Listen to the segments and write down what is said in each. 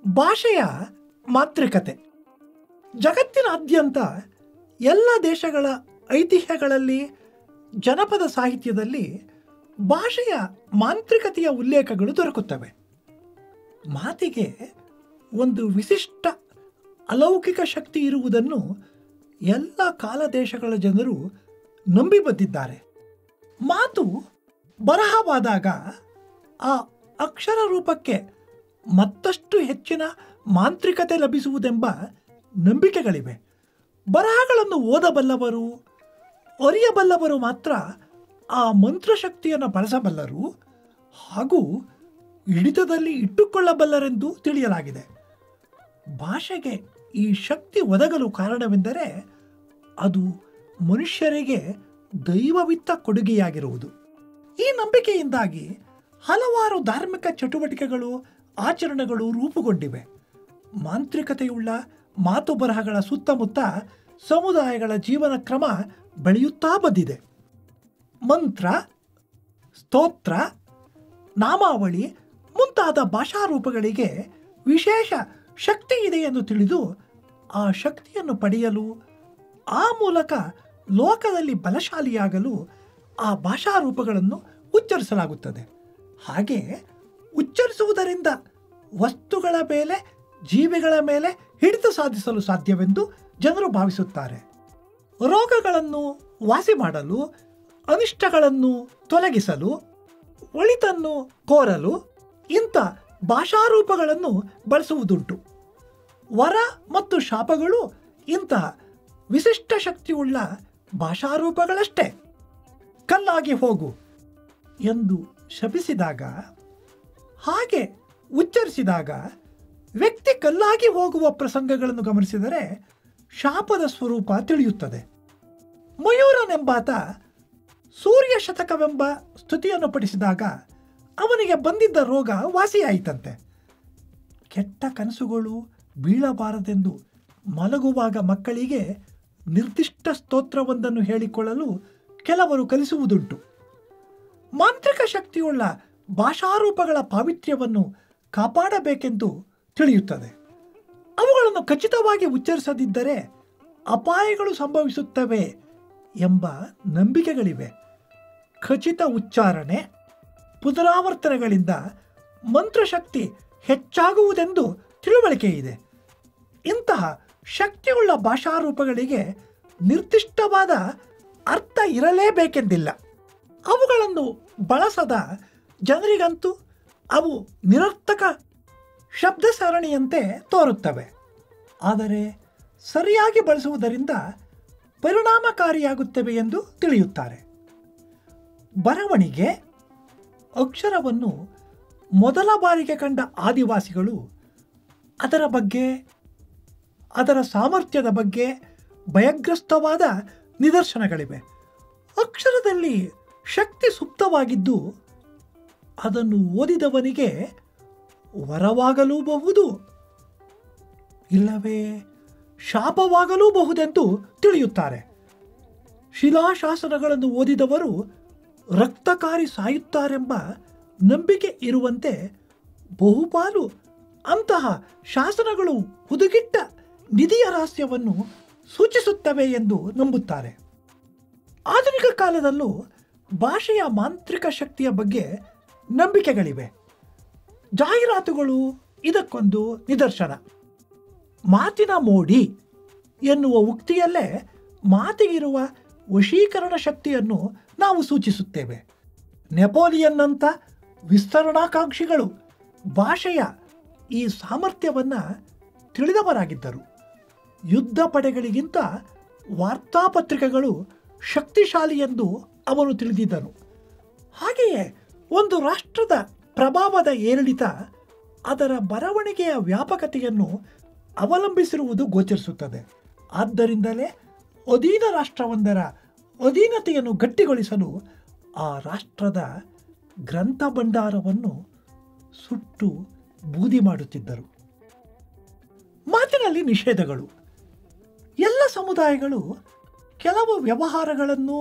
ಭಾಷೆಯ ಮಾತೃಕತೆ ಜಗತ್ತಿನಾದ್ಯಂತ ಎಲ್ಲ ದೇಶಗಳ ಐತಿಹ್ಯಗಳಲ್ಲಿ ಜನಪದ ಸಾಹಿತ್ಯದಲ್ಲಿ ಭಾಷೆಯ ಮಾಂತ್ರಿಕತೆಯ ಉಲ್ಲೇಖಗಳು ದೊರಕುತ್ತವೆ ಮಾತಿಗೆ ಒಂದು ವಿಶಿಷ್ಟ ಅಲೌಕಿಕ ಶಕ್ತಿ ಇರುವುದನ್ನು ಎಲ್ಲ ಕಾಲದೇಶಗಳ ಜನರು ನಂಬಿ ಬಂದಿದ್ದಾರೆ ಮಾತು ಬರಹವಾದಾಗ ಆ ಅಕ್ಷರ ರೂಪಕ್ಕೆ ಮತ್ತಷ್ಟು ಹೆಚ್ಚಿನ ಮಾಂತ್ರಿಕತೆ ಲಭಿಸುವುದೆಂಬ ನಂಬಿಕೆಗಳಿವೆ ಬರಹಗಳನ್ನು ಓದಬಲ್ಲವರು ಅರಿಯಬಲ್ಲವರು ಮಾತ್ರ ಆ ಮಂತ್ರಶಕ್ತಿಯನ್ನು ಬಳಸಬಲ್ಲರು ಹಾಗೂ ಹಿಡಿತದಲ್ಲಿ ಇಟ್ಟುಕೊಳ್ಳಬಲ್ಲರೆಂದು ತಿಳಿಯಲಾಗಿದೆ ಭಾಷೆಗೆ ಈ ಶಕ್ತಿ ಒದಗಲು ಕಾರಣವೆಂದರೆ ಅದು ಮನುಷ್ಯರಿಗೆ ದೈವವಿತ್ತ ಕೊಡುಗೆಯಾಗಿರುವುದು ಈ ನಂಬಿಕೆಯಿಂದಾಗಿ ಹಲವಾರು ಧಾರ್ಮಿಕ ಚಟುವಟಿಕೆಗಳು ಆಚರಣೆಗಳು ರೂಪುಗೊಂಡಿವೆ ಮಾಂತ್ರಿಕತೆಯುಳ್ಳ ಮಾತು ಬರಹಗಳ ಸುತ್ತಮುತ್ತ ಸಮುದಾಯಗಳ ಜೀವನ ಕ್ರಮ ಬೆಳೆಯುತ್ತಾ ಬಂದಿದೆ ಮಂತ್ರ ಸ್ತೋತ್ರ ನಾಮಾವಳಿ ಮುಂತಾದ ಭಾಷಾರೂಪಗಳಿಗೆ ವಿಶೇಷ ಶಕ್ತಿ ಇದೆ ಎಂದು ತಿಳಿದು ಆ ಶಕ್ತಿಯನ್ನು ಪಡೆಯಲು ಆ ಮೂಲಕ ಲೋಕದಲ್ಲಿ ಬಲಶಾಲಿಯಾಗಲು ಆ ಭಾಷಾರೂಪಗಳನ್ನು ಉಚ್ಚರಿಸಲಾಗುತ್ತದೆ ಹಾಗೆ ಉಚ್ಚರಿಸುವುದರಿಂದ ವಸ್ತುಗಳ ಮೇಲೆ ಜೀವಿಗಳ ಮೇಲೆ ಹಿಡಿತ ಸಾಧಿಸಲು ಸಾಧ್ಯವೆಂದು ಜನರು ಭಾವಿಸುತ್ತಾರೆ ರೋಗಗಳನ್ನು ವಾಸಿ ಮಾಡಲು ಅನಿಷ್ಟಗಳನ್ನು ತೊಲಗಿಸಲು ಒಳಿತನ್ನು ಕೋರಲು ಇಂಥ ಭಾಷಾರೂಪಗಳನ್ನು ಬಳಸುವುದುಂಟು ವರ ಮತ್ತು ಶಾಪಗಳು ಇಂತಹ ವಿಶಿಷ್ಟ ಶಕ್ತಿಯುಳ್ಳ ಭಾಷಾರೂಪಗಳಷ್ಟೇ ಕಲ್ಲಾಗಿ ಹೋಗು ಎಂದು ಶಪಿಸಿದಾಗ ಹಾಗೆ ಉಚ್ಚರಿಸಿದಾಗ ವ್ಯಕ್ತಿ ಕಲ್ಲಾಗಿ ಹೋಗುವ ಪ್ರಸಂಗಗಳನ್ನು ಗಮನಿಸಿದರೆ ಶಾಪದ ಸ್ವರೂಪ ತಿಳಿಯುತ್ತದೆ ಮಯೂರನೆಂಬಾತ ಸೂರ್ಯ ಶತಕವೆಂಬ ಸ್ತುತಿಯನ್ನು ಪಡಿಸಿದಾಗ ಅವನಿಗೆ ಬಂದಿದ್ದ ರೋಗ ವಾಸಿಯಾಯಿತಂತೆ ಕೆಟ್ಟ ಕನಸುಗಳು ಬೀಳಬಾರದೆಂದು ಮಲಗುವಾಗ ಮಕ್ಕಳಿಗೆ ನಿರ್ದಿಷ್ಟ ಸ್ತೋತ್ರವೊಂದನ್ನು ಹೇಳಿಕೊಳ್ಳಲು ಕೆಲವರು ಕಲಿಸುವುದುಂಟು ಮಾಂತ್ರಿಕ ಶಕ್ತಿಯುಳ್ಳ ಭಾಷಾರೂಪಗಳ ಪಾವಿತ್ರ್ಯವನ್ನು ಕಾಪಾಡಬೇಕೆಂದು ತಿಳಿಯುತ್ತದೆ ಅವುಗಳನ್ನು ಖಚಿತವಾಗಿ ಉಚ್ಚರಿಸದಿದ್ದರೆ ಅಪಾಯಗಳು ಸಂಭವಿಸುತ್ತವೆ ಎಂಬ ನಂಬಿಕೆಗಳಿವೆ ಖಚಿತ ಉಚ್ಚಾರಣೆ ಪುನರಾವರ್ತನೆಗಳಿಂದ ಮಂತ್ರಶಕ್ತಿ ಹೆಚ್ಚಾಗುವುದೆಂದು ತಿಳುವಳಿಕೆ ಇದೆ ಇಂತಹ ಶಕ್ತಿಯುಳ್ಳ ಭಾಷಾರೂಪಗಳಿಗೆ ನಿರ್ದಿಷ್ಟವಾದ ಅರ್ಥ ಇರಲೇಬೇಕೆಂದಿಲ್ಲ ಅವುಗಳನ್ನು ಬಳಸದ ಜನರಿಗಂತೂ ಅವು ನಿರರ್ಥಕ ಶಬ್ದ ಸರಣಿಯಂತೆ ತೋರುತ್ತವೆ ಆದರೆ ಸರಿಯಾಗಿ ಬಳಸುವುದರಿಂದ ಪರಿಣಾಮಕಾರಿಯಾಗುತ್ತವೆ ಎಂದು ತಿಳಿಯುತ್ತಾರೆ ಬರವಣಿಗೆ ಅಕ್ಷರವನ್ನು ಮೊದಲ ಬಾರಿಗೆ ಕಂಡ ಆದಿವಾಸಿಗಳು ಅದರ ಬಗ್ಗೆ ಅದರ ಸಾಮರ್ಥ್ಯದ ಬಗ್ಗೆ ಭಯಗ್ರಸ್ತವಾದ ನಿದರ್ಶನಗಳಿವೆ ಅಕ್ಷರದಲ್ಲಿ ಶಕ್ತಿ ಸುಪ್ತವಾಗಿದ್ದು ಅದನ್ನು ಓದಿದವನಿಗೆ ವರವಾಗಲೂಬಹುದು ಇಲ್ಲವೇ ಶಾಪವಾಗಲೂಬಹುದೆಂದು ತಿಳಿಯುತ್ತಾರೆ ಶಿಲಾಶಾಸನಗಳನ್ನು ಓದಿದವರು ರಕ್ತಕಾರಿ ಸಾಯುತ್ತಾರೆಂಬ ನಂಬಿಕೆ ಇರುವಂತೆ ಬಹುಪಾಲು ಅಂತಹ ಶಾಸನಗಳು ಹುದುಗಿಟ್ಟ ನಿಧಿಯ ರಹಸ್ಯವನ್ನು ಸೂಚಿಸುತ್ತವೆ ಎಂದು ನಂಬುತ್ತಾರೆ ಆಧುನಿಕ ಕಾಲದಲ್ಲೂ ಭಾಷೆಯ ಮಾಂತ್ರಿಕ ಶಕ್ತಿಯ ಬಗ್ಗೆ ನಂಬಿಕೆಗಳಿವೆ ಜಾಹೀರಾತುಗಳು ಇದಕ್ಕೊಂದು ನಿದರ್ಶನ ಮಾತಿನ ಮೋಡಿ ಎನ್ನುವ ಉಕ್ತಿಯಲ್ಲೇ ಮಾತಿಗಿರುವ ವಶೀಕರಣ ಶಕ್ತಿಯನ್ನು ನಾವು ಸೂಚಿಸುತ್ತೇವೆ ನೆಪೋಲಿಯನ್ನಂಥ ವಿಸ್ತರಣಾಕಾಂಕ್ಷಿಗಳು ಭಾಷೆಯ ಈ ಸಾಮರ್ಥ್ಯವನ್ನು ತಿಳಿದವರಾಗಿದ್ದರು ಯುದ್ಧ ಪಡೆಗಳಿಗಿಂತ ವಾರ್ತಾಪತ್ರಿಕೆಗಳು ಶಕ್ತಿಶಾಲಿ ಎಂದು ಅವನು ತಿಳಿದಿದ್ದನು ಹಾಗೆಯೇ ಒಂದು ರಾಷ್ಟ್ರದ ಪ್ರಭಾವದ ಏರಿಳಿತ ಅದರ ಬರವಣಿಗೆಯ ವ್ಯಾಪಕತೆಯನ್ನು ಅವಲಂಬಿಸಿರುವುದು ಗೋಚರಿಸುತ್ತದೆ ಆದ್ದರಿಂದಲೇ ಅಧೀನ ರಾಷ್ಟ್ರವೊಂದರ ಅಧೀನತೆಯನ್ನು ಗಟ್ಟಿಗೊಳಿಸಲು ಆ ರಾಷ್ಟ್ರದ ಗ್ರಂಥ ಭಂಡಾರವನ್ನು ಸುಟ್ಟು ಬೂದಿ ಮಾಡುತ್ತಿದ್ದರು ಮಾತಿನಲ್ಲಿ ನಿಷೇಧಗಳು ಎಲ್ಲ ಸಮುದಾಯಗಳು ಕೆಲವು ವ್ಯವಹಾರಗಳನ್ನು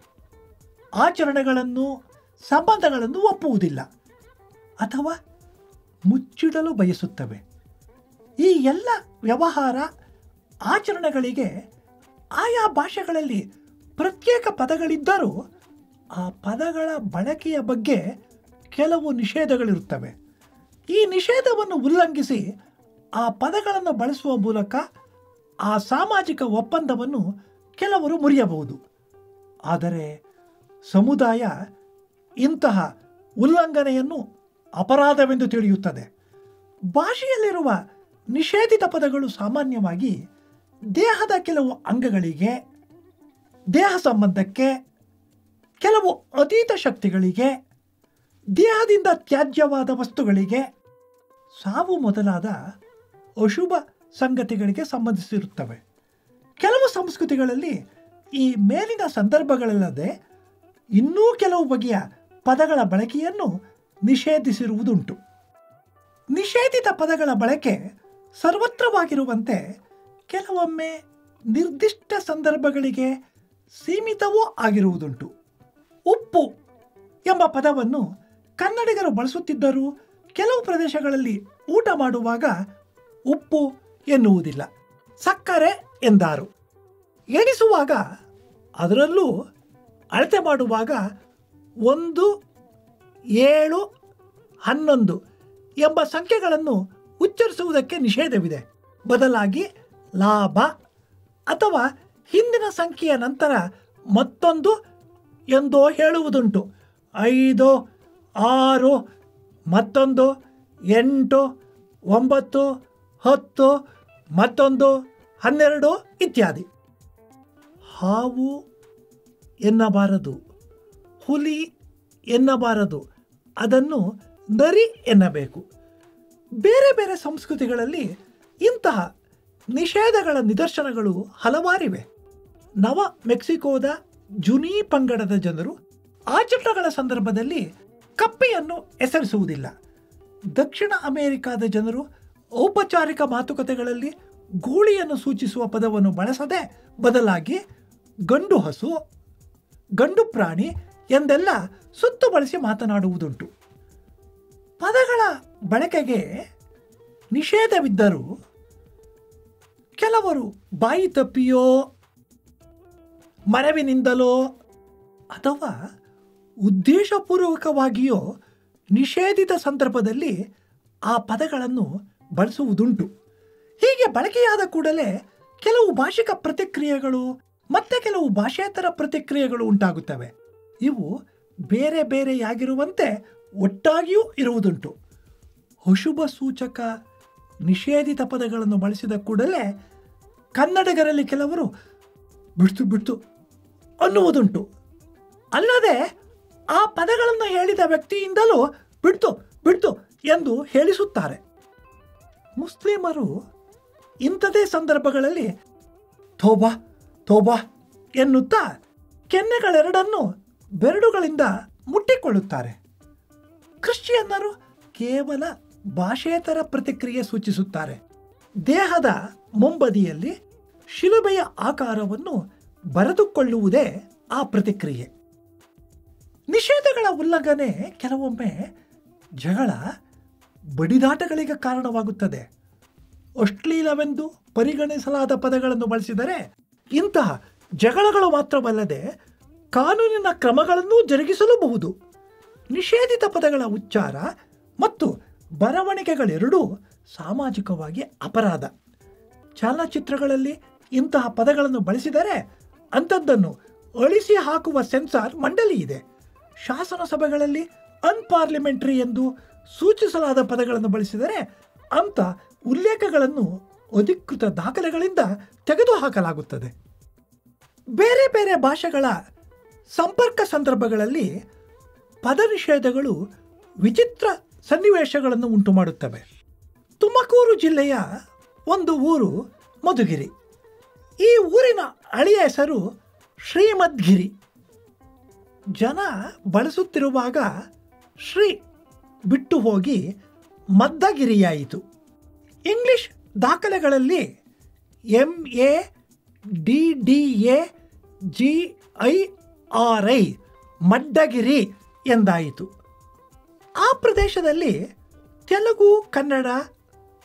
ಆಚರಣೆಗಳನ್ನು ಸಂಬಂಧಗಳನ್ನು ಒಪ್ಪುವುದಿಲ್ಲ ಅಥವಾ ಮುಚ್ಚಿಡಲು ಬಯಸುತ್ತವೆ ಈ ಎಲ್ಲ ವ್ಯವಹಾರ ಆಚರಣೆಗಳಿಗೆ ಆಯಾ ಭಾಷೆಗಳಲ್ಲಿ ಪ್ರತ್ಯೇಕ ಪದಗಳಿದ್ದರೂ ಆ ಪದಗಳ ಬಳಕೆಯ ಬಗ್ಗೆ ಕೆಲವು ನಿಷೇಧಗಳಿರುತ್ತವೆ ಈ ನಿಷೇಧವನ್ನು ಉಲ್ಲಂಘಿಸಿ ಆ ಪದಗಳನ್ನು ಬಳಸುವ ಮೂಲಕ ಆ ಸಾಮಾಜಿಕ ಒಪ್ಪಂದವನ್ನು ಕೆಲವರು ಮುರಿಯಬಹುದು ಆದರೆ ಸಮುದಾಯ ಇಂತಹ ಉಲ್ಲಂಘನೆಯನ್ನು ಅಪರಾಧವೆಂದು ತಿಳಿಯುತ್ತದೆ ಭಾಷೆಯಲ್ಲಿರುವ ನಿಷೇಧಿತ ಪದಗಳು ಸಾಮಾನ್ಯವಾಗಿ ದೇಹದ ಕೆಲವು ಅಂಗಗಳಿಗೆ ದೇಹ ಸಂಬಂಧಕ್ಕೆ ಕೆಲವು ಅತೀತ ಶಕ್ತಿಗಳಿಗೆ ದೇಹದಿಂದ ತ್ಯಾಜ್ಯವಾದ ವಸ್ತುಗಳಿಗೆ ಸಾವು ಮೊದಲಾದ ಅಶುಭ ಸಂಗತಿಗಳಿಗೆ ಸಂಬಂಧಿಸಿರುತ್ತವೆ ಕೆಲವು ಸಂಸ್ಕೃತಿಗಳಲ್ಲಿ ಈ ಮೇಲಿನ ಸಂದರ್ಭಗಳಲ್ಲದೆ ಇನ್ನೂ ಕೆಲವು ಬಗೆಯ ಪದಗಳ ಬಳಕೆಯನ್ನು ನಿಷೇಧಿಸಿರುವುದುಂಟು ನಿಷೇಧಿತ ಪದಗಳ ಬಳಕೆ ಸರ್ವತ್ರವಾಗಿರುವಂತೆ ಕೆಲವೊಮ್ಮೆ ನಿರ್ದಿಷ್ಟ ಸಂದರ್ಭಗಳಿಗೆ ಸೀಮಿತವೂ ಆಗಿರುವುದುಂಟು ಉಪ್ಪು ಎಂಬ ಪದವನ್ನು ಕನ್ನಡಿಗರು ಬಳಸುತ್ತಿದ್ದರೂ ಕೆಲವು ಪ್ರದೇಶಗಳಲ್ಲಿ ಊಟ ಮಾಡುವಾಗ ಉಪ್ಪು ಎನ್ನುವುದಿಲ್ಲ ಸಕ್ಕರೆ ಎಂದಾರು ಎಣಿಸುವಾಗ ಅದರಲ್ಲೂ ಅಳತೆ ಮಾಡುವಾಗ ಒಂದು ಏಳು ಹನ್ನೊಂದು ಎಂಬ ಸಂಖ್ಯೆಗಳನ್ನು ಉಚ್ಚರಿಸುವುದಕ್ಕೆ ನಿಷೇಧವಿದೆ ಬದಲಾಗಿ ಲಾಭ ಅಥವಾ ಹಿಂದಿನ ಸಂಖ್ಯೆಯ ನಂತರ ಮತ್ತೊಂದು ಎಂದೋ ಹೇಳುವುದುಂಟು ಐದು ಆರು ಮತ್ತೊಂದು ಎಂಟು ಒಂಬತ್ತು ಹತ್ತು ಮತ್ತೊಂದು ಹನ್ನೆರಡು ಇತ್ಯಾದಿ ಹಾವು ಎನ್ನಬಾರದು ಹುಲಿ ಎನ್ನಬಾರದು ಅದನ್ನು ನರಿ ಎನ್ನಬೇಕು ಬೇರೆ ಬೇರೆ ಸಂಸ್ಕೃತಿಗಳಲ್ಲಿ ಇಂತಹ ನಿಷೇಧಗಳ ನಿದರ್ಶನಗಳು ಹಲವಾರಿವೆ ನವ ಮೆಕ್ಸಿಕೋದ ಜುನಿ ಪಂಗಡದ ಜನರು ಆಚರಣೆಗಳ ಸಂದರ್ಭದಲ್ಲಿ ಕಪ್ಪೆಯನ್ನು ಹೆಸರಿಸುವುದಿಲ್ಲ ದಕ್ಷಿಣ ಅಮೆರಿಕಾದ ಜನರು ಔಪಚಾರಿಕ ಮಾತುಕತೆಗಳಲ್ಲಿ ಗೂಳಿಯನ್ನು ಸೂಚಿಸುವ ಪದವನ್ನು ಬಳಸದೆ ಬದಲಾಗಿ ಗಂಡು ಹಸು ಗಂಡು ಪ್ರಾಣಿ ಎಂದೆಲ್ಲ ಸುತ್ತು ಬಳಸಿ ಮಾತನಾಡುವುದುಂಟು ಪದಗಳ ಬಳಕೆಗೆ ನಿಷೇಧವಿದ್ದರೂ ಕೆಲವರು ಬಾಯಿ ತಪ್ಪಿಯೋ ಮರವಿನಿಂದಲೋ ಅಥವಾ ಉದ್ದೇಶಪೂರ್ವಕವಾಗಿಯೋ ನಿಷೇಧಿತ ಸಂದರ್ಭದಲ್ಲಿ ಆ ಪದಗಳನ್ನು ಬಳಸುವುದುಂಟು ಹೀಗೆ ಬಳಕೆಯಾದ ಕೂಡಲೇ ಕೆಲವು ಭಾಷಿಕ ಪ್ರತಿಕ್ರಿಯೆಗಳು ಮತ್ತೆ ಕೆಲವು ಭಾಷೇತರ ಪ್ರತಿಕ್ರಿಯೆಗಳು ಉಂಟಾಗುತ್ತವೆ ಇವು ಬೇರೆ ಬೇರೆಯಾಗಿರುವಂತೆ ಒಟ್ಟಾಗಿಯೂ ಇರುವುದುಂಟು ಅಶುಭ ಸೂಚಕ ನಿಷೇಧಿತ ಪದಗಳನ್ನು ಬಳಸಿದ ಕೂಡಲೇ ಕನ್ನಡಿಗರಲ್ಲಿ ಕೆಲವರು ಬಿಡ್ತು ಬಿಡ್ತು ಅನ್ನುವುದುಂಟು ಅಲ್ಲದೆ ಆ ಪದಗಳನ್ನು ಹೇಳಿದ ವ್ಯಕ್ತಿಯಿಂದಲೂ ಬಿಡ್ತು ಬಿಡ್ತು ಎಂದು ಹೇಳಿಸುತ್ತಾರೆ ಮುಸ್ಲಿಮರು ಇಂಥದೇ ಸಂದರ್ಭಗಳಲ್ಲಿ ಥೋಬಾ ಥೋಬಾ ಎನ್ನುತ್ತಾ ಕೆನ್ನೆಗಳೆರಡನ್ನು ಬೆರಳುಗಳಿಂದ ಮುಟ್ಟಿಕೊಳ್ಳುತ್ತಾರೆ ಕ್ರಿಶ್ಚಿಯನ್ನರು ಕೇವಲ ಭಾಷೇತರ ಪ್ರತಿಕ್ರಿಯೆ ಸೂಚಿಸುತ್ತಾರೆ ದೇಹದ ಮುಂಬದಿಯಲ್ಲಿ ಶಿಲುಬೆಯ ಆಕಾರವನ್ನು ಬರೆದುಕೊಳ್ಳುವುದೇ ಆ ಪ್ರತಿಕ್ರಿಯೆ ನಿಷೇಧಗಳ ಉಲ್ಲಂಘನೆ ಕೆಲವೊಮ್ಮೆ ಜಗಳ ಬಡಿದಾಟಗಳಿಗೆ ಕಾರಣವಾಗುತ್ತದೆ ಅಶ್ಲೀಲವೆಂದು ಪರಿಗಣಿಸಲಾದ ಪದಗಳನ್ನು ಬಳಸಿದರೆ ಇಂತಹ ಜಗಳಗಳು ಮಾತ್ರವಲ್ಲದೆ ಕಾನೂನಿನ ಕ್ರಮಗಳನ್ನೂ ಜರುಗಿಸಲೂಬಹುದು ನಿಷೇಧಿತ ಪದಗಳ ಉಚ್ಚಾರ ಮತ್ತು ಬರವಣಿಗೆಗಳೆರಡೂ ಸಾಮಾಜಿಕವಾಗಿ ಅಪರಾಧ ಚಲನಚಿತ್ರಗಳಲ್ಲಿ ಇಂತಹ ಪದಗಳನ್ನು ಬಳಸಿದರೆ ಅಂಥದ್ದನ್ನು ಅಳಿಸಿ ಹಾಕುವ ಸೆನ್ಸಾರ್ ಮಂಡಳಿ ಇದೆ ಶಾಸನ ಸಭೆಗಳಲ್ಲಿ ಅನ್ಪಾರ್ಲಿಮೆಂಟರಿ ಎಂದು ಸೂಚಿಸಲಾದ ಪದಗಳನ್ನು ಬಳಸಿದರೆ ಅಂಥ ಉಲ್ಲೇಖಗಳನ್ನು ಅಧಿಕೃತ ದಾಖಲೆಗಳಿಂದ ತೆಗೆದುಹಾಕಲಾಗುತ್ತದೆ ಬೇರೆ ಬೇರೆ ಭಾಷೆಗಳ ಸಂಪರ್ಕ ಸಂದರ್ಭಗಳಲ್ಲಿ ಪದ ನಿಷೇಧಗಳು ವಿಚಿತ್ರ ಸನ್ನಿವೇಶಗಳನ್ನು ಉಂಟು ಮಾಡುತ್ತವೆ ತುಮಕೂರು ಜಿಲ್ಲೆಯ ಒಂದು ಊರು ಮಧುಗಿರಿ ಈ ಊರಿನ ಹಳೆಯ ಹೆಸರು ಶ್ರೀಮದ್ಗಿರಿ ಜನ ಬಳಸುತ್ತಿರುವಾಗ ಶ್ರೀ ಬಿಟ್ಟು ಹೋಗಿ ಮದ್ದಗಿರಿಯಾಯಿತು ಇಂಗ್ಲಿಷ್ ದಾಖಲೆಗಳಲ್ಲಿ M A D D A G I R I Maddagiri ಎಂದಾಯಿತು ಆ ಪ್ರದೇಶದಲ್ಲಿ ತೆಲುಗು ಕನ್ನಡ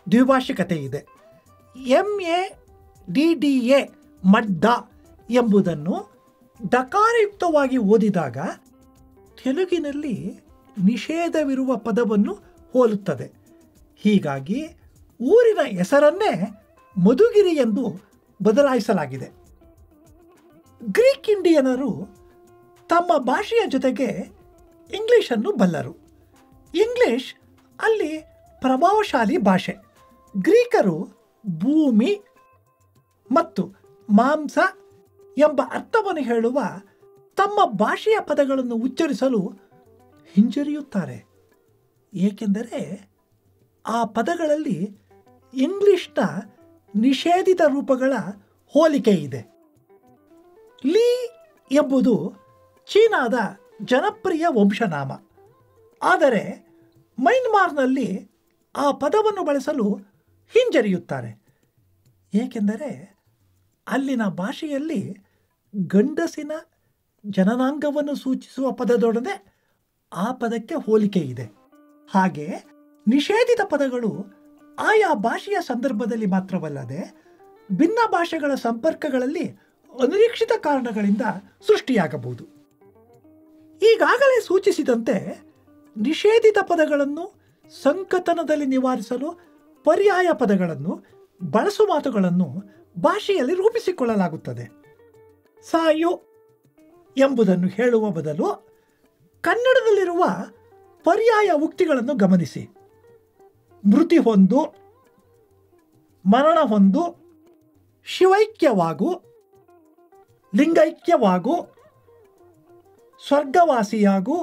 ದ್ವಿಭಾಷಿಕತೆ ಇದೆ M A D D A Madda ಎಂಬುದನ್ನು ದಕಾರಯುಕ್ತವಾಗಿ ಓದಿದಾಗ ತೆಲುಗಿನಲ್ಲಿ ನಿಷೇಧವಿರುವ ಪದವನ್ನು ಹೋಲುತ್ತದೆ ಹೀಗಾಗಿ ಊರಿನ ಹೆಸರನ್ನೇ ಮಧುಗಿರಿ ಎಂದು ಬದಲಾಯಿಸಲಾಗಿದೆ ಗ್ರೀಕ್ ಇಂಡಿಯನರು ತಮ್ಮ ಭಾಷೆಯ ಜೊತೆಗೆ ಇಂಗ್ಲಿಷನ್ನು ಬಲ್ಲರು ಇಂಗ್ಲಿಷ್ ಅಲ್ಲಿ ಪ್ರಭಾವಶಾಲಿ ಭಾಷೆ ಗ್ರೀಕರು ಭೂಮಿ ಮತ್ತು ಮಾಂಸ ಎಂಬ ಅರ್ಥವನ್ನು ಹೇಳುವ ತಮ್ಮ ಭಾಷೆಯ ಪದಗಳನ್ನು ಉಚ್ಚರಿಸಲು ಹಿಂಜರಿಯುತ್ತಾರೆ ಏಕೆಂದರೆ ಆ ಪದಗಳಲ್ಲಿ ಇಂಗ್ಲಿಷ್ನ ನಿಷೇಧಿತ ರೂಪಗಳ ಹೋಲಿಕೆ ಇದೆ ಲೀ ಎಂಬುದು ಚೀನಾದ ಜನಪ್ರಿಯ ವಂಶನಾಮ ಆದರೆ ಮೈನ್ಮಾರ್ನಲ್ಲಿ ಆ ಪದವನ್ನು ಬಳಸಲು ಹಿಂಜರಿಯುತ್ತಾರೆ ಏಕೆಂದರೆ ಅಲ್ಲಿನ ಭಾಷೆಯಲ್ಲಿ ಗಂಡಸಿನ ಜನನಾಂಗವನ್ನು ಸೂಚಿಸುವ ಪದದೊಡನೆ ಆ ಪದಕ್ಕೆ ಹೋಲಿಕೆ ಇದೆ ಹಾಗೆ ನಿಷೇಧಿತ ಪದಗಳು ಆಯಾ ಭಾಷೆಯ ಸಂದರ್ಭದಲ್ಲಿ ಮಾತ್ರವಲ್ಲದೆ ಭಿನ್ನ ಭಾಷೆಗಳ ಸಂಪರ್ಕಗಳಲ್ಲಿ ಅನಿರೀಕ್ಷಿತ ಕಾರಣಗಳಿಂದ ಸೃಷ್ಟಿಯಾಗಬಹುದು ಈಗಾಗಲೇ ಸೂಚಿಸಿದಂತೆ ನಿಷೇಧಿತ ಪದಗಳನ್ನು ಸಂಕತನದಲ್ಲಿ ನಿವಾರಿಸಲು ಪರ್ಯಾಯ ಪದಗಳನ್ನು ಬಳಸು ಮಾತುಗಳನ್ನು ಭಾಷೆಯಲ್ಲಿ ರೂಪಿಸಿಕೊಳ್ಳಲಾಗುತ್ತದೆ ಸಾಯು ಎಂಬುದನ್ನು ಹೇಳುವ ಬದಲು ಕನ್ನಡದಲ್ಲಿರುವ ಪರ್ಯಾಯ ಉಕ್ತಿಗಳನ್ನು ಗಮನಿಸಿ ಮೃತಿ ಹೊಂದು ಮರಣ ಹೊಂದು ಶಿವೈಕ್ಯವಾಗು ಲಿಂಗೈಕ್ಯವಾಗು ಸ್ವರ್ಗವಾಸಿಯಾಗು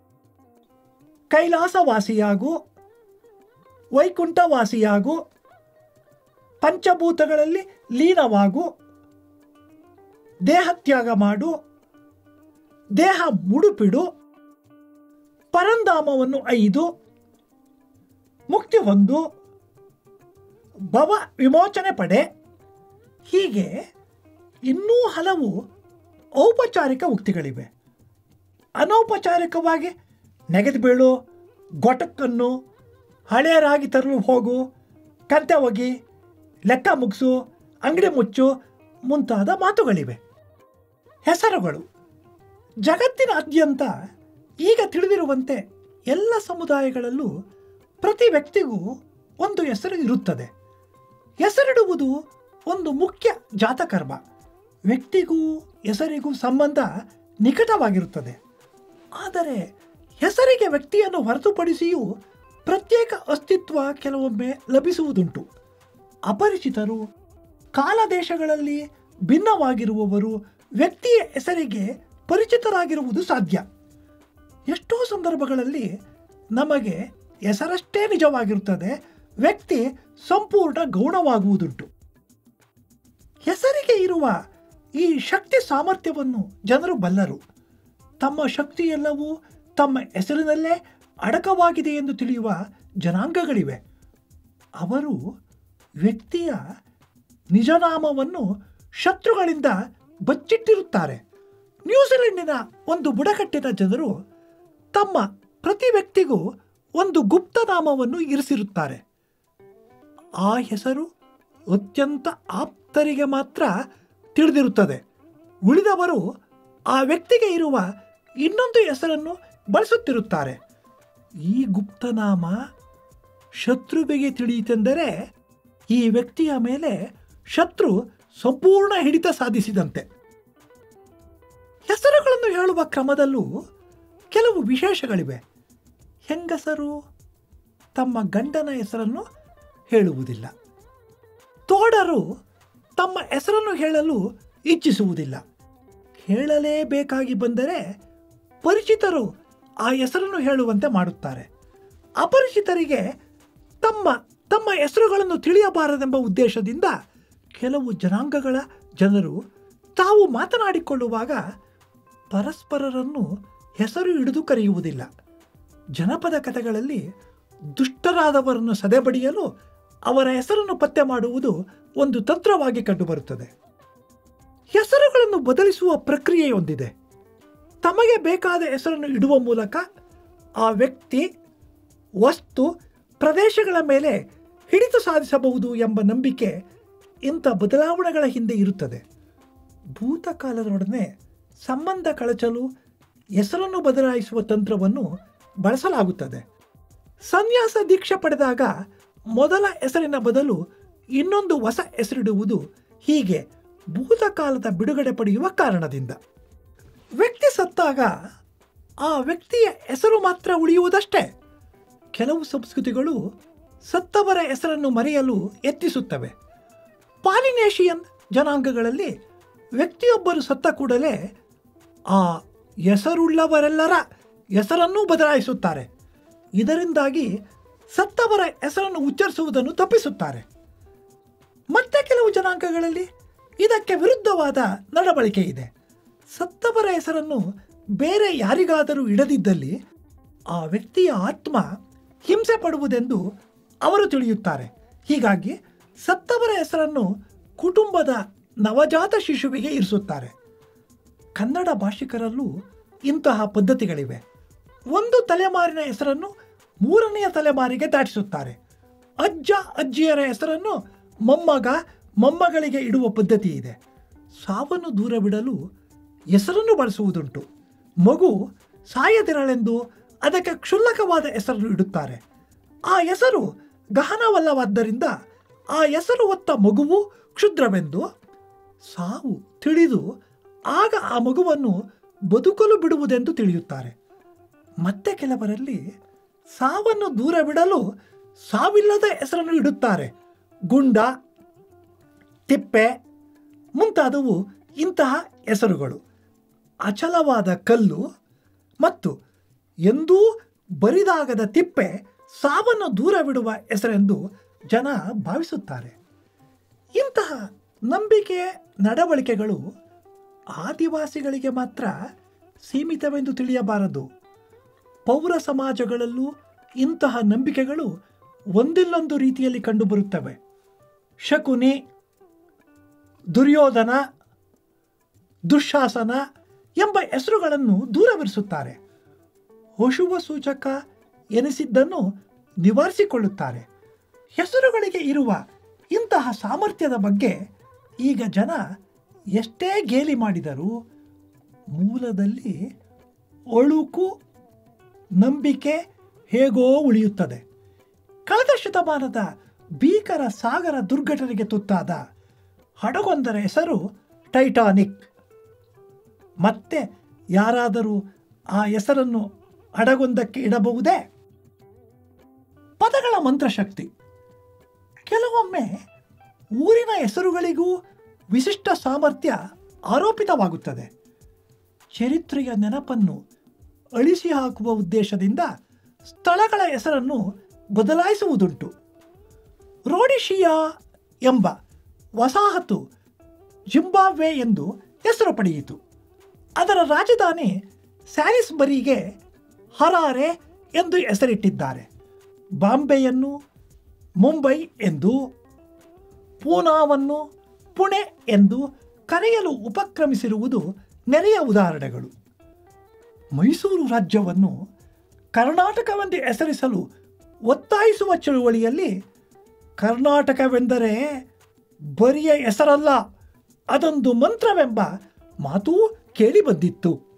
ಕೈಲಾಸವಾಸಿಯಾಗು ವೈಕುಂಠವಾಸಿಯಾಗು ಪಂಚಭೂತಗಳಲ್ಲಿ ಲೀನವಾಗು ದೇಹತ್ಯಾಗ ಮಾಡು ದೇಹ ಮುಡುಪಿಡು ಪರಂಧಾಮವನ್ನು ಐದು ಮುಕ್ತಿ ಹೊಂದು ಭವ ವಿಮೋಚನೆ ಪಡೆ ಹೀಗೆ ಇನ್ನೂ ಹಲವು ಔಪಚಾರಿಕ ಉಕ್ತಿಗಳಿವೆ ಅನೌಪಚಾರಿಕವಾಗಿ ನೆಗೆದು ಬೀಳು ಗೊಟಕ್ಕನ್ನು ಹಳೆಯ ರಾಗಿ ತರಲು ಹೋಗು ಕಂತೆ ಹೋಗಿ ಲೆಕ್ಕ ಮುಗಿಸು ಅಂಗಡಿ ಮುಚ್ಚು ಮುಂತಾದ ಮಾತುಗಳಿವೆ ಹೆಸರುಗಳು ಜಗತ್ತಿನಾದ್ಯಂತ ಈಗ ತಿಳಿದಿರುವಂತೆ ಎಲ್ಲ ಸಮುದಾಯಗಳಲ್ಲೂ ಪ್ರತಿ ವ್ಯಕ್ತಿಗೂ ಒಂದು ಹೆಸರು ಇರುತ್ತದೆ ಹೆಸರಿಡುವುದು ಒಂದು ಮುಖ್ಯ ಜಾತಕರ್ಮ ವ್ಯಕ್ತಿಗೂ ಹೆಸರಿಗೂ ಸಂಬಂಧ ನಿಕಟವಾಗಿರುತ್ತದೆ ಆದರೆ ಹೆಸರಿಗೆ ವ್ಯಕ್ತಿಯನ್ನು ಹೊರತುಪಡಿಸಿಯೂ ಪ್ರತ್ಯೇಕ ಅಸ್ತಿತ್ವ ಕೆಲವೊಮ್ಮೆ ಲಭಿಸುವುದುಂಟು ಅಪರಿಚಿತರು ಕಾಲದೇಶಗಳಲ್ಲಿ ಭಿನ್ನವಾಗಿರುವವರು ವ್ಯಕ್ತಿಯ ಹೆಸರಿಗೆ ಪರಿಚಿತರಾಗಿರುವುದು ಸಾಧ್ಯ ಎಷ್ಟೋ ಸಂದರ್ಭಗಳಲ್ಲಿ ನಮಗೆ ಹೆಸರಷ್ಟೇ ನಿಜವಾಗಿರುತ್ತದೆ ವ್ಯಕ್ತಿ ಸಂಪೂರ್ಣ ಗೌಣವಾಗುವುದುಂಟು ಹೆಸರಿಗೆ ಇರುವ ಈ ಶಕ್ತಿ ಸಾಮರ್ಥ್ಯವನ್ನು ಜನರು ಬಲ್ಲರು ತಮ್ಮ ಶಕ್ತಿಯೆಲ್ಲವೂ ತಮ್ಮ ಹೆಸರಿನಲ್ಲೇ ಅಡಕವಾಗಿದೆ ಎಂದು ತಿಳಿಯುವ ಜನಾಂಗಗಳಿವೆ ಅವರು ವ್ಯಕ್ತಿಯ ನಿಜನಾಮವನ್ನು ಶತ್ರುಗಳಿಂದ ಬಚ್ಚಿಟ್ಟಿರುತ್ತಾರೆ ನ್ಯೂಜಿಲೆಂಡಿನ ಒಂದು ಬುಡಕಟ್ಟಿನ ಜನರು ತಮ್ಮ ಪ್ರತಿ ವ್ಯಕ್ತಿಗೂ ಒಂದು ಗುಪ್ತನಾಮವನ್ನು ಇರಿಸಿರುತ್ತಾರೆ ಆ ಹೆಸರು ಅತ್ಯಂತ ಆಪ್ತರಿಗೆ ಮಾತ್ರ ತಿಳಿದಿರುತ್ತದೆ ಉಳಿದವರು ಆ ವ್ಯಕ್ತಿಗೆ ಇರುವ ಇನ್ನೊಂದು ಹೆಸರನ್ನು ಬಳಸುತ್ತಿರುತ್ತಾರೆ ಈ ಗುಪ್ತನಾಮ ಶತ್ರುವಿಗೆ ತಿಳಿಯಿತೆಂದರೆ ಈ ವ್ಯಕ್ತಿಯ ಮೇಲೆ ಶತ್ರು ಸಂಪೂರ್ಣ ಹಿಡಿತ ಸಾಧಿಸಿದಂತೆ ಹೆಸರುಗಳನ್ನು ಹೇಳುವ ಕ್ರಮದಲ್ಲೂ ಕೆಲವು ವಿಶೇಷಗಳಿವೆ ಹೆಂಗಸರು ತಮ್ಮ ಗಂಡನ ಹೆಸರನ್ನು ಹೇಳುವುದಿಲ್ಲ ತೋಡರು ತಮ್ಮ ಹೆಸರನ್ನು ಹೇಳಲು ಇಚ್ಛಿಸುವುದಿಲ್ಲ ಹೇಳಲೇಬೇಕಾಗಿ ಬಂದರೆ ಪರಿಚಿತರು ಆ ಹೆಸರನ್ನು ಹೇಳುವಂತೆ ಮಾಡುತ್ತಾರೆ ಅಪರಿಚಿತರಿಗೆ ತಮ್ಮ ತಮ್ಮ ಹೆಸರುಗಳನ್ನು ತಿಳಿಯಬಾರದೆಂಬ ಉದ್ದೇಶದಿಂದ ಕೆಲವು ಜನಾಂಗಗಳ ಜನರು ತಾವು ಮಾತನಾಡಿಕೊಳ್ಳುವಾಗ ಪರಸ್ಪರರನ್ನು ಹೆಸರು ಹಿಡಿದು ಕರೆಯುವುದಿಲ್ಲ ಜನಪದ ಕಥೆಗಳಲ್ಲಿ ದುಷ್ಟರಾದವರನ್ನು ಸದೆಬಡಿಯಲು ಅವರ ಹೆಸರನ್ನು ಪತ್ತೆ ಮಾಡುವುದು ಒಂದು ತಂತ್ರವಾಗಿ ಕಂಡುಬರುತ್ತದೆ ಹೆಸರುಗಳನ್ನು ಬದಲಿಸುವ ಪ್ರಕ್ರಿಯೆಯೊಂದಿದೆ ತಮಗೆ ಬೇಕಾದ ಹೆಸರನ್ನು ಇಡುವ ಮೂಲಕ ಆ ವ್ಯಕ್ತಿ ವಸ್ತು ಪ್ರದೇಶಗಳ ಮೇಲೆ ಹಿಡಿತ ಸಾಧಿಸಬಹುದು ಎಂಬ ನಂಬಿಕೆ ಇಂಥ ಬದಲಾವಣೆಗಳ ಹಿಂದೆ ಇರುತ್ತದೆ ಭೂತಕಾಲದೊಡನೆ ಸಂಬಂಧ ಕಳಚಲು ಹೆಸರನ್ನು ಬದಲಾಯಿಸುವ ತಂತ್ರವನ್ನು ಬಳಸಲಾಗುತ್ತದೆ ಸನ್ಯಾಸ ದೀಕ್ಷೆ ಪಡೆದಾಗ ಮೊದಲ ಹೆಸರಿನ ಬದಲು ಇನ್ನೊಂದು ಹೊಸ ಹೆಸರಿಡುವುದು ಹೀಗೆ ಭೂತಕಾಲದ ಬಿಡುಗಡೆ ಪಡೆಯುವ ಕಾರಣದಿಂದ ವ್ಯಕ್ತಿ ಸತ್ತಾಗ ಆ ವ್ಯಕ್ತಿಯ ಹೆಸರು ಮಾತ್ರ ಉಳಿಯುವುದಷ್ಟೇ ಕೆಲವು ಸಂಸ್ಕೃತಿಗಳು ಸತ್ತವರ ಹೆಸರನ್ನು ಮರೆಯಲು ಯತ್ನಿಸುತ್ತವೆ ಪಾಲಿನೇಷಿಯನ್ ಜನಾಂಗಗಳಲ್ಲಿ ವ್ಯಕ್ತಿಯೊಬ್ಬರು ಸತ್ತ ಕೂಡಲೇ ಆ ಹೆಸರುಳ್ಳವರೆಲ್ಲರ ಹೆಸರನ್ನೂ ಬದಲಾಯಿಸುತ್ತಾರೆ ಇದರಿಂದಾಗಿ ಸತ್ತವರ ಹೆಸರನ್ನು ಉಚ್ಚರಿಸುವುದನ್ನು ತಪ್ಪಿಸುತ್ತಾರೆ ಮತ್ತೆ ಕೆಲವು ಜನಾಂಗಗಳಲ್ಲಿ ಇದಕ್ಕೆ ವಿರುದ್ಧವಾದ ನಡವಳಿಕೆ ಇದೆ ಸತ್ತವರ ಹೆಸರನ್ನು ಬೇರೆ ಯಾರಿಗಾದರೂ ಇಡದಿದ್ದಲ್ಲಿ ಆ ವ್ಯಕ್ತಿಯ ಆತ್ಮ ಹಿಂಸೆ ಪಡುವುದೆಂದು ಅವರು ತಿಳಿಯುತ್ತಾರೆ ಹೀಗಾಗಿ ಸತ್ತವರ ಹೆಸರನ್ನು ಕುಟುಂಬದ ನವಜಾತ ಶಿಶುವಿಗೆ ಇರಿಸುತ್ತಾರೆ ಕನ್ನಡ ಭಾಷಿಕರಲ್ಲೂ ಇಂತಹ ಪದ್ಧತಿಗಳಿವೆ ಒಂದು ತಲೆಮಾರಿನ ಹೆಸರನ್ನು ಮೂರನೆಯ ತಲೆಮಾರಿಗೆ ದಾಟಿಸುತ್ತಾರೆ ಅಜ್ಜ ಅಜ್ಜಿಯರ ಹೆಸರನ್ನು ಮೊಮ್ಮಗ ಮೊಮ್ಮಗಳಿಗೆ ಇಡುವ ಪದ್ಧತಿ ಇದೆ ಸಾವನ್ನು ದೂರವಿಡಲು ಹೆಸರನ್ನು ಬಳಸುವುದುಂಟು ಮಗು ಸಾಯದಿರಲೆಂದು ಅದಕ್ಕೆ ಕ್ಷುಲ್ಲಕವಾದ ಹೆಸರನ್ನು ಇಡುತ್ತಾರೆ ಆ ಹೆಸರು ಗಹನವಲ್ಲವಾದ್ದರಿಂದ ಆ ಹೆಸರು ಹೊತ್ತ ಮಗುವು ಕ್ಷುದ್ರವೆಂದು ಸಾವು ತಿಳಿದು ಆಗ ಆ ಮಗುವನ್ನು ಬದುಕಲು ಬಿಡುವುದೆಂದು ತಿಳಿಯುತ್ತಾರೆ ಮತ್ತೆ ಕೆಲವರಲ್ಲಿ ಸಾವನ್ನು ದೂರವಿಡಲು ಸಾವಿಲ್ಲದ ಹೆಸರನ್ನು ಇಡುತ್ತಾರೆ ಗುಂಡ ತಿಪ್ಪೆ ಮುಂತಾದವು ಇಂತಹ ಹೆಸರುಗಳು ಅಚಲವಾದ ಕಲ್ಲು ಮತ್ತು ಎಂದೂ ಬರಿದಾಗದ ತಿಪ್ಪೆ ಸಾವನ್ನು ದೂರವಿಡುವ ಹೆಸರೆಂದು ಜನ ಭಾವಿಸುತ್ತಾರೆ ಇಂತಹ ನಂಬಿಕೆ ನಡವಳಿಕೆಗಳು ಆದಿವಾಸಿಗಳಿಗೆ ಮಾತ್ರ ಸೀಮಿತವೆಂದು ತಿಳಿಯಬಾರದು ಪೌರ ಸಮಾಜಗಳಲ್ಲೂ ಇಂತಹ ನಂಬಿಕೆಗಳು ಒಂದಿಲ್ಲೊಂದು ರೀತಿಯಲ್ಲಿ ಕಂಡುಬರುತ್ತವೆ ಶಕುನಿ ದುರ್ಯೋಧನ ದುಶ್ಯಾಸನ ಎಂಬ ಹೆಸರುಗಳನ್ನು ದೂರವಿರಿಸುತ್ತಾರೆ ಅಶುಭ ಸೂಚಕ ಎನಿಸಿದ್ದನ್ನು ನಿವಾರಿಸಿಕೊಳ್ಳುತ್ತಾರೆ ಹೆಸರುಗಳಿಗೆ ಇರುವ ಇಂತಹ ಸಾಮರ್ಥ್ಯದ ಬಗ್ಗೆ ಈಗ ಜನ ಎಷ್ಟೇ ಗೇಲಿ ಮಾಡಿದರೂ ಮೂಲದಲ್ಲಿ ಒಳುಕು ನಂಬಿಕೆ ಹೇಗೋ ಉಳಿಯುತ್ತದೆ ಕಳೆದ ಶತಮಾನದ ಭೀಕರ ಸಾಗರ ದುರ್ಘಟನೆಗೆ ತುತ್ತಾದ ಹಡಗೊಂದರ ಹೆಸರು ಟೈಟಾನಿಕ್ ಮತ್ತೆ ಯಾರಾದರೂ ಆ ಹೆಸರನ್ನು ಹಡಗೊಂದಕ್ಕೆ ಇಡಬಹುದೇ ಪದಗಳ ಮಂತ್ರಶಕ್ತಿ ಕೆಲವೊಮ್ಮೆ ಊರಿನ ಹೆಸರುಗಳಿಗೂ ವಿಶಿಷ್ಟ ಸಾಮರ್ಥ್ಯ ಆರೋಪಿತವಾಗುತ್ತದೆ ಚರಿತ್ರೆಯ ನೆನಪನ್ನು ಅಳಿಸಿ ಹಾಕುವ ಉದ್ದೇಶದಿಂದ ಸ್ಥಳಗಳ ಹೆಸರನ್ನು ಬದಲಾಯಿಸುವುದುಂಟು ರೋಡಿಶಿಯಾ ಎಂಬ ವಸಾಹತು ಜಿಂಬಾಬ್ವೆ ಎಂದು ಹೆಸರು ಪಡೆಯಿತು ಅದರ ರಾಜಧಾನಿ ಸ್ಯಾಲಿಸ್ಬರಿಗೆ ಹರಾರೆ ಎಂದು ಹೆಸರಿಟ್ಟಿದ್ದಾರೆ ಬಾಂಬೆಯನ್ನು ಮುಂಬೈ ಎಂದು ಪೂನಾವನ್ನು ಪುಣೆ ಎಂದು ಕರೆಯಲು ಉಪಕ್ರಮಿಸಿರುವುದು ನೆರೆಯ ಉದಾಹರಣೆಗಳು ಮೈಸೂರು ರಾಜ್ಯವನ್ನು ಕರ್ನಾಟಕವೆಂದು ಹೆಸರಿಸಲು ಒತ್ತಾಯಿಸುವ ಚಳುವಳಿಯಲ್ಲಿ ಕರ್ನಾಟಕವೆಂದರೆ ಬರಿಯ ಹೆಸರಲ್ಲ ಅದೊಂದು ಮಂತ್ರವೆಂಬ ಮಾತೂ ಕೇಳಿಬಂದಿತ್ತು